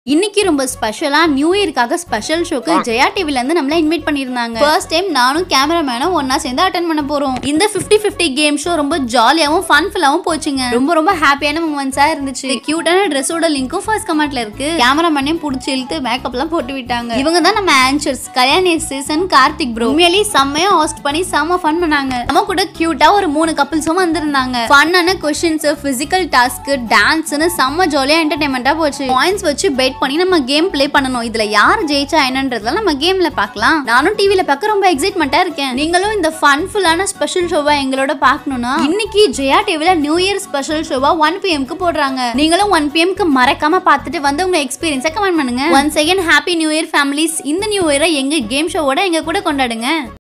இன்னைக்கு ரொம்ப ஸ்பெஷலா நியூ இயர்க்காக ஸ்பெஷல் ஷோக்கு ஜெயா டிவில இருந்து நம்மள இன்வைட் பண்ணிருந்தாங்க ஃபர்ஸ்ட் டைம் நானும் கேமராமேனும் ஒண்ணா சேர்ந்து அட்டன் பண்ண போறோம் இந்த 50 50 கேம் ஷோ ரொம்ப ஜாலியாவும் ஃபன்ஃபுல்லாவும் போச்சுங்க ரொம்ப ரொம்ப ஹாப்பியான மூமெண்ட்ஸா இருந்துச்சு கியூட்டான ட்ரெஸ்ஸோட லிங்க்கும் ஃபர்ஸ்ட் கமெண்ட்ல இருக்கு கேமராமேனையும் புடிச்சு இழுத்து மேக்கப் எல்லாம் போட்டு விட்டாங்க இவங்க தான் நம்ம answers Kalyani season Karthik bro உண்மையிலே செம்மையா ஹோஸ்ட் பண்ணி செம்ம ஃபன் பண்ணாங்க நம்ம கூட கியூட்டா ஒரு மூணு கப்பிள்ஸும் வந்திருந்தாங்க ஃபன்னான கொஸ்டின்ஸ் பிசிக்கல் டாஸ்க் டான்ஸ்னு செம்ம ஜாலியா என்டர்டைன்மெண்டா போச்சு பாயிண்ட்ஸ் வச்சு பெட் பண்ணி நம்ம கேம் ப்ளே பண்ணணும் இதுல யார் ஜெயிச்சா என்னன்றதுல நம்ம கேம்ல பார்க்கலாம் நானும் டிவில பார்க்க ரொம்ப எக்ஸைட்மெண்டா இருக்கேன் நீங்களும் இந்த ஃபன்ஃபுல்லான ஸ்பெஷல் ஷோவா எங்களோட பார்க்கணும்னா இன்னைக்கு ஜெயா டிவில நியூ இயர் ஸ்பெஷல் ஷோவா ஒன் பிஎம்க்கு போடுறாங்க நீங்களும் ஒன் பிஎம்க்கு மறக்காம பார்த்துட்டு வந்து உங்க எக்ஸ்பீரியன்ஸை கமெண்ட் பண்ணுங்க one second happy new year families இந்த நியூ இயரை எங்க கேம் ஷோவோட எங்க கூட கொண்டாடுங்க